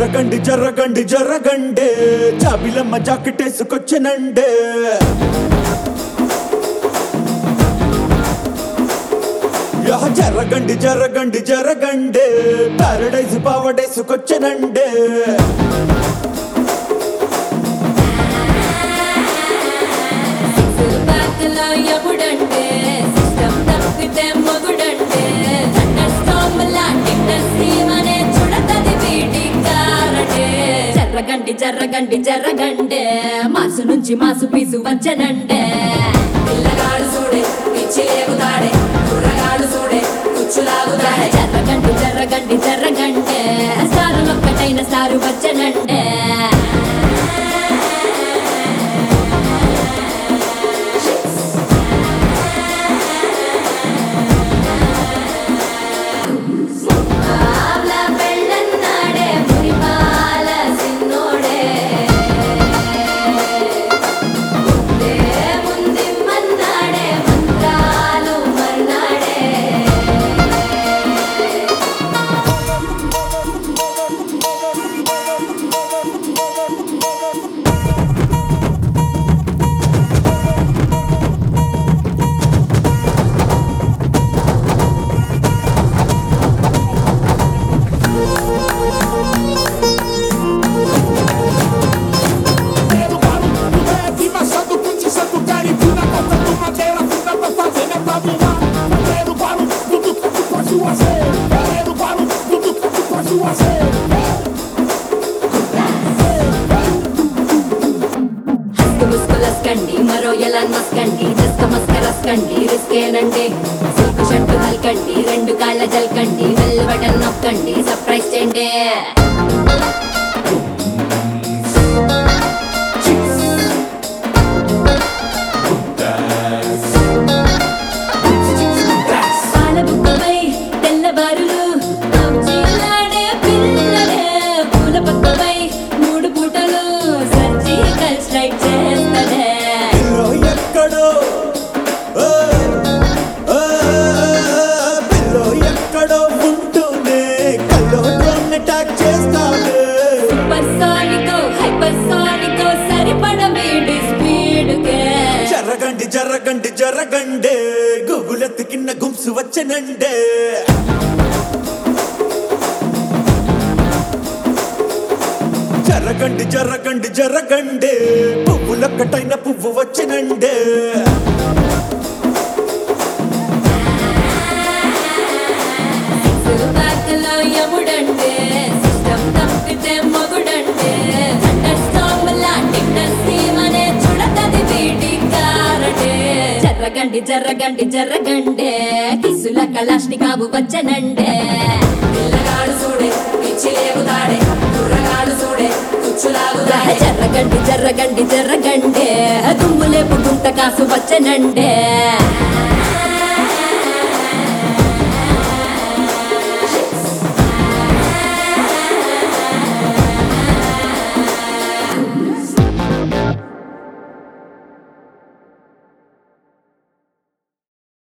జరగండి జరగండి జరగండి జాబిలమ్మ జాకెట్ వేసుకొచ్చనండే యా జరగండి జరగండి జరగండి పారడైజ్ పావడేసుకొచ్చనండే బ్యాక్లో ఎప్పుడంటే సిస్టమ్ తప్పితే మొగుడంటే థండర్ స్టార్మ్ లాంటి ఇండస్ట్రీమ్ అనే చుడతది వీటి కారటే జర్రగండి జర్రగండి జర్రగండే మాసు నుంచి మాసు పీసు వచ్చనండే పిల్లగాడు చూడే పిచ్చి లేగుతాడే కుర్రగాడు చూడే కుచ్చులాగుతాడే జర్రగండి జర్రగండి జర్రగండే సారు ఒక్కటైన సారు వచ్చనండే పాల పెళ్ళన్నాడే మురిపాల సిన్నోడే ముందే ముందిమ్మన్నాడే మంత్రాలు మర్నాడే Pedro Barulho, leve, machado, ponte, santo, caribuna, cortando madeira, funda pra fazer, né, pra voar. Pedro Barulho, tudo que tu pode fazer. Pedro Barulho, tudo que tu pode fazer. హస్కు ముస్కులస్కండి మరో ఎలా మస్కండి దస్క మస్కరస్కండి రిస్కేనండి silk shirt హల్కండి రెండు కాళ్ళ జల్కండి వెల్ button నొక్కండి surprise చేయండి పాలబుక్కపై తెల్లబారులు కౌచీలాడే పిల్లలే పూల పక్కపై మూడు పూటలు సర్జికల్ స్ట్రైక్ చేస్తడే పిల్లో ఎక్కడో ఓ, ఓ, పిల్లో ఎక్కడో ఉంటూనే కల్లో డ్రోన్ అటాక్ చేస్తాడే సూపర్ సానికో హైపర్ సానికో సరిపడ వీడి స్పీడ్ కే జరగండి జరగండి జరగండి గూగులెత్తికిన్న గుంసు వచ్చనండే జరగండి జరగండి జరగండి పువ్వులొక్కటైన పువ్వు వచ్చనండే బ్యాక్లో ఎముడంటే సిస్టమ్ తప్పితే మొగుడంటే థండర్ స్టార్మ్ లాంటి ఇండస్ట్రీమ్ అనే చుడతది వీడి కారటే జర్రగండి జర్రగండి జర్రగండే కిసుల కళాష్ని కాబు వచ్చనండే పిల్లగాడు చూడే పిచ్చి లేగుతాడే కుర్రగాడు చూడే కుచ్చులాగుతాడే జర్రగండి జర్రగండి జర్రగండే దుమ్ములేపు గుంట కాసు వచ్చనండే